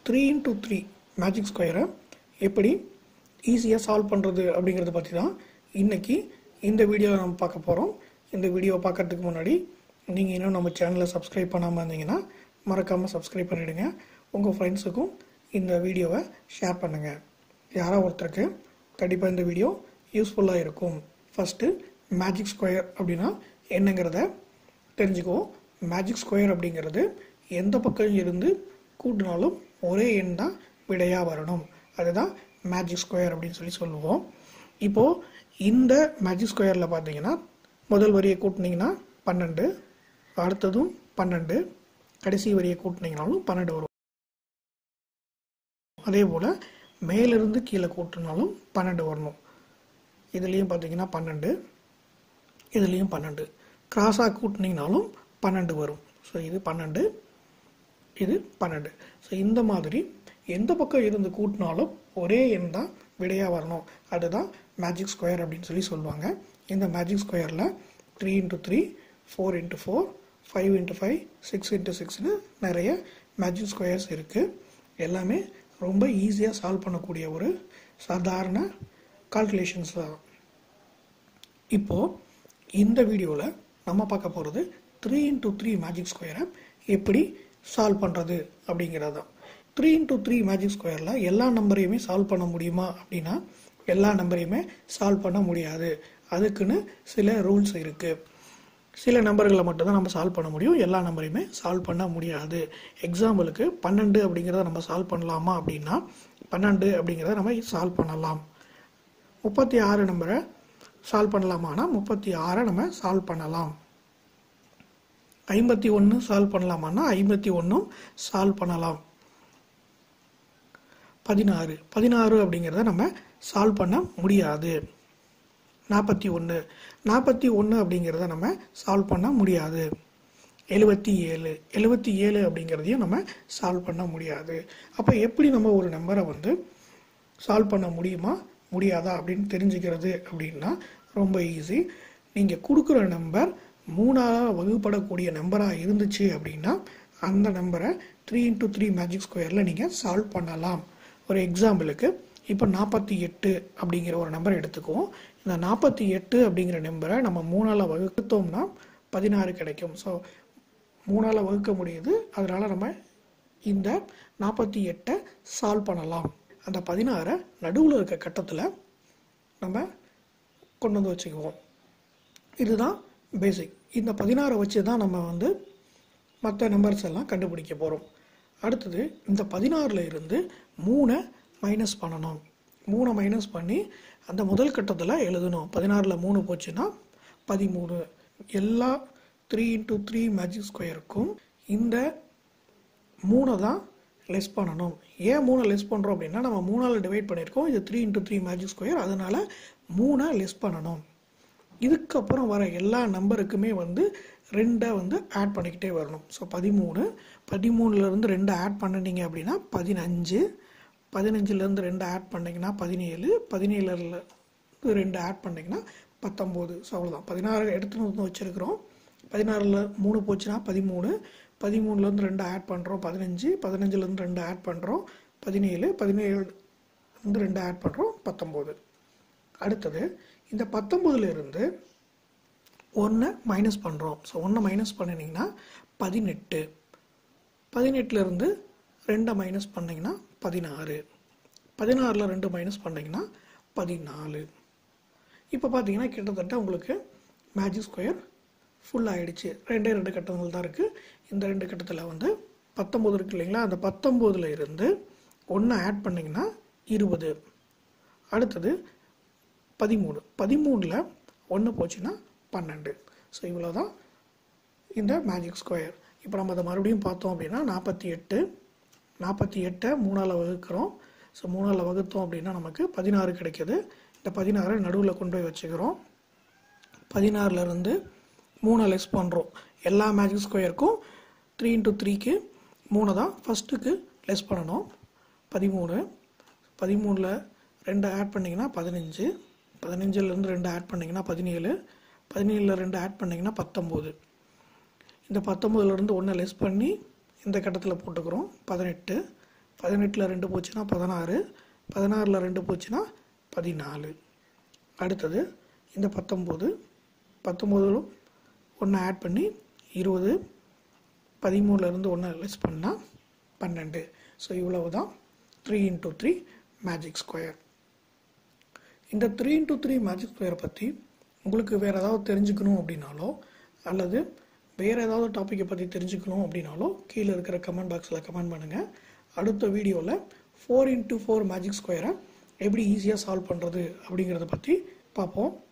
three into three magic ஸ்கொயரை எப்படி ஈஸியாக சால்வ் பண்ணுறது அப்படிங்கிறத பற்றி தான் இன்றைக்கி இந்த வீடியோவில் நம்ம பார்க்க போகிறோம் இந்த வீடியோவை பார்க்கறதுக்கு முன்னாடி நீங்கள் இன்னும் நம்ம சேனலை சப்ஸ்கிரைப் பண்ணாமல் இருந்தீங்கன்னா மறக்காமல் சப்ஸ்கிரைப் பண்ணிவிடுங்க உங்கள் ஃப்ரெண்ட்ஸுக்கும் இந்த வீடியோவை ஷேர் பண்ணுங்கள் யாரோ ஒருத்தருக்கு கண்டிப்பாக இந்த வீடியோ யூஸ்ஃபுல்லாக இருக்கும் ஃபஸ்ட்டு மேஜிக் ஸ்கொயர் அப்படின்னா என்னங்கிறத தெரிஞ்சுக்குவோம் மேஜிக் ஸ்கொயர் அப்படிங்கிறது எந்த பக்கம் இருந்து கூட்டினாலும் ஒரே எண் தான் விடையாக வரணும் அதுதான் மேஜிக் ஸ்கொயர் அப்படின்னு சொல்லி சொல்லுவோம் இப்போது இந்த மேஜிக் ஸ்கொயரில் பார்த்தீங்கன்னா முதல் வரியை கூட்டினீங்கன்னா பன்னெண்டு அடுத்ததும் பன்னெண்டு கடைசி வரியை கூட்டினீங்கனாலும் பன்னெண்டு வரும் அதே போல் மேலிருந்து கீழே கூட்டினாலும் பன்னெண்டு வரணும் இதுலேயும் பார்த்தீங்கன்னா பன்னெண்டு இதுலேயும் பன்னெண்டு கிராஸாக கூட்டினீங்கனாலும் பன்னெண்டு வரும் ஸோ இது பன்னெண்டு இது பன்னெண்டு ஸோ இந்த மாதிரி எந்த பக்கம் இருந்து கூட்டினாலும் ஒரே எண் தான் விடையாக வரணும் அதுதான் மேஜிக் ஸ்கொயர் அப்படின்னு சொல்லி சொல்லுவாங்க இந்த மேஜிக் ஸ்கொயரில் three into three four into four five into five six into சிக்ஸ்னு நிறைய மேஜிக் ஸ்கொயர்ஸ் இருக்குது எல்லாமே ரொம்ப ஈஸியாக சால்வ் பண்ணக்கூடிய ஒரு சாதாரண கால்குலேஷன்ஸ் தான் இப்போது இந்த வீடியோவில் நம்ம பார்க்க போகிறது த்ரீ இன்ட்டு த்ரீ மேஜிக் ஸ்கொயரை எப்படி சால்வ் பண்ணுறது அப்படிங்கிறது தான் த்ரீ இன்ட்டு த்ரீ மேஜிக் ஸ்கொயரில் எல்லா நம்பரையுமே சால்வ் பண்ண முடியுமா அப்படின்னா எல்லா நம்பரையுமே சால்வ் பண்ண முடியாது அதுக்குன்னு சில ரூல்ஸ் இருக்குது சில நம்பர்களை மட்டும்தான் நம்ம சால்வ் பண்ண முடியும் எல்லா நம்பரையுமே சால்வ் பண்ண முடியாது எக்ஸாம்பிளுக்கு பன்னெண்டு அப்படிங்கிறத நம்ம சால்வ் பண்ணலாமா அப்படின்னா பன்னெண்டு அப்படிங்கிறத நம்ம சால்வ் பண்ணலாம் முப்பத்தி ஆறு நம்பரை சால்வ் பண்ணலாமான்னா முப்பத்தி ஆறை நம்ம சால்வ் பண்ணலாம் ஐம்பத்தி ஒன்று சால்வ் பண்ணலாமான்னா ஐம்பத்தி ஒன்றும் சால்வ் பண்ணலாம் பதினாறு பதினாறு அப்படிங்கிறத நம்ம சால்வ் பண்ண முடியாது நாற்பத்தி ஒன்று நாற்பத்தி ஒன்று அப்படிங்கிறத நம்ம சால்வ் பண்ண முடியாது எழுபத்தி ஏழு எழுபத்தி ஏழு அப்படிங்கிறதையும் நம்ம சால்வ் பண்ண முடியாது அப்போ எப்படி நம்ம ஒரு நம்பரை வந்து சால்வ் பண்ண முடியுமா முடியாதா அப்படின்னு தெரிஞ்சுக்கிறது அப்படின்னா ரொம்ப ஈஸி நீங்கள் கொடுக்குற நம்பர் மூணாக வகுப்படக்கூடிய நம்பராக இருந்துச்சு அப்படின்னா அந்த நம்பரை த்ரீ இன்ட்டு த்ரீ மேஜிக் ஸ்கொயரில் நீங்கள் சால்வ் பண்ணலாம் ஒரு எக்ஸாம்பிளுக்கு இப்போ நாற்பத்தி எட்டு அப்படிங்கிற ஒரு நம்பரை எடுத்துக்குவோம் இந்த நாற்பத்தி எட்டு அப்படிங்கிற நம்பரை நம்ம மூணால் வகுத்தோம்னா பதினாறு கிடைக்கும் ஸோ மூணால் வகுக்க முடியுது அதனால் நம்ம இந்த நாற்பத்தி எட்டை சால்வ் பண்ணலாம் அந்த பதினாறை நடுவில் இருக்க கட்டத்தில் நம்ம கொண்டு வந்து வச்சுக்குவோம் இதுதான் பேசிக் இந்த பதினாறை வச்சு தான் நம்ம வந்து மற்ற நம்பர்ஸ் எல்லாம் கண்டுபிடிக்க போகிறோம் அடுத்தது இந்த பதினாறில் இருந்து மூணை மைனஸ் பண்ணணும் மூணை மைனஸ் பண்ணி அந்த முதல் கட்டத்தில் எழுதணும் பதினாறில் மூணு போச்சுன்னா பதிமூணு எல்லா த்ரீ இன்ட்டு த்ரீ மேஜிக் ஸ்கொயருக்கும் இந்த மூணை தான் லெஸ் பண்ணணும் ஏன் மூணை லெஸ் பண்ணுறோம் அப்படின்னா நம்ம மூணால் டிவைட் பண்ணியிருக்கோம் இது three into three magic square அதனால் மூணை லெஸ் பண்ணணும் இதுக்கப்புறம் வர எல்லா நம்பருக்குமே வந்து ரெண்டை வந்து ஆட் பண்ணிக்கிட்டே வரணும் ஸோ பதிமூணு பதிமூணுலேருந்து ரெண்டு ஆட் பண்ணினீங்க அப்படின்னா பதினஞ்சு பதினஞ்சுலேருந்து ரெண்டு ஆட் பண்ணிங்கன்னா பதினேழு பதினேழுல ரெண்டு ஆட் பண்ணிங்கன்னா பத்தொம்போது ஸோ அவ்வளோதான் பதினாறு எடுத்துன்னு வந்து வச்சுருக்கிறோம் பதினாறில் மூணு போச்சுன்னா பதிமூணு பதிமூணுலேருந்து ரெண்டு ஆட் பண்ணுறோம் பதினஞ்சு பதினஞ்சுலேருந்து ரெண்டு ஆட் பண்ணுறோம் பதினேழு பதினேழுலேருந்து ரெண்டு ஆட் பண்ணுறோம் பத்தொம்போது அடுத்தது இந்த பத்தொம்போதுலேருந்து ஒன்றை மைனஸ் பண்ணுறோம் ஸோ ஒன்றை மைனஸ் பண்ணினீங்கன்னா பதினெட்டு பதினெட்டுலேருந்து ரெண்டை மைனஸ் பண்ணிங்கன்னா பதினாறு பதினாறில் ரெண்டு மைனஸ் பண்ணிங்கன்னா பதினாலு இப்போ பார்த்தீங்கன்னா கிட்டத்தட்ட உங்களுக்கு மேஜிக் ஸ்கொயர் ஃபுல் ஆகிடுச்சு ரெண்டே ரெண்டு கட்டங்கள் தான் இருக்குது இந்த ரெண்டு கட்டத்தில் வந்து பத்தொம்போது இருக்கு இல்லைங்களா அந்த பத்தொம்போதில் இருந்து ஒன்று ஆட் பண்ணிங்கன்னா இருபது அடுத்தது பதிமூணு பதிமூணில் ஒன்று போச்சுன்னா பன்னெண்டு ஸோ இவ்வளோ தான் இந்த மேஜிக் ஸ்கொயர் இப்போ நம்ம அதை மறுபடியும் பார்த்தோம் அப்படின்னா நாற்பத்தி எட்டு நாற்பத்தி எட்டை மூணால் வகுக்கிறோம் ஸோ மூணால் வகுத்தோம் அப்படின்னா நமக்கு பதினாறு கிடைக்கிது இந்த பதினாறை நடுவில் கொண்டு போய் வச்சுக்கிறோம் பதினாறுலேருந்து மூணை லெஸ் பண்ணுறோம் எல்லா மேஜிக் ஸ்கொயருக்கும் த்ரீ இன்ட்டு த்ரீக்கு மூணை தான் ஃபஸ்ட்டுக்கு லெஸ் பண்ணணும் பதிமூணு பதிமூணில் ரெண்டு ஆட் பண்ணிங்கன்னா பதினஞ்சு பதினஞ்சுலேருந்து ரெண்டு ஆட் பண்ணிங்கன்னா பதினேழு பதினேழில் ரெண்டு ஆட் பண்ணிங்கன்னா பத்தொம்போது இந்த பத்தொம்போதுலேருந்து ஒன்றை லெஸ் பண்ணி இந்த கட்டத்தில் போட்டுக்கிறோம் பதினெட்டு பதினெட்டில் ரெண்டு போச்சுன்னா பதினாறு பதினாறில் ரெண்டு போச்சுன்னா பதினாலு அடுத்தது இந்த பத்தொம்போது பத்தொம்போதிலும் ஒன்று ஆட் பண்ணி இருபது பதிமூணுலேருந்து ஒன்று லெஸ் பண்ணால் பன்னெண்டு ஸோ இவ்வளவு தான் three into three magic square இந்த த்ரீ இன்ட்டு த்ரீ மேஜிக் ஸ்கொயரை பற்றி உங்களுக்கு வேறு ஏதாவது தெரிஞ்சுக்கணும் அப்படின்னாலோ அல்லது வேறு ஏதாவது டாப்பிக்கை பற்றி தெரிஞ்சுக்கணும் அப்படின்னாலோ கீழே இருக்கிற கமெண்ட் பாக்ஸில் கமெண்ட் பண்ணுங்கள் அடுத்த வீடியோவில் ஃபோர் இன்ட்டு ஃபோர் மேஜிக் ஸ்கொயரை எப்படி ஈஸியாக சால்வ் பண்ணுறது அப்படிங்கிறத பற்றி பார்ப்போம்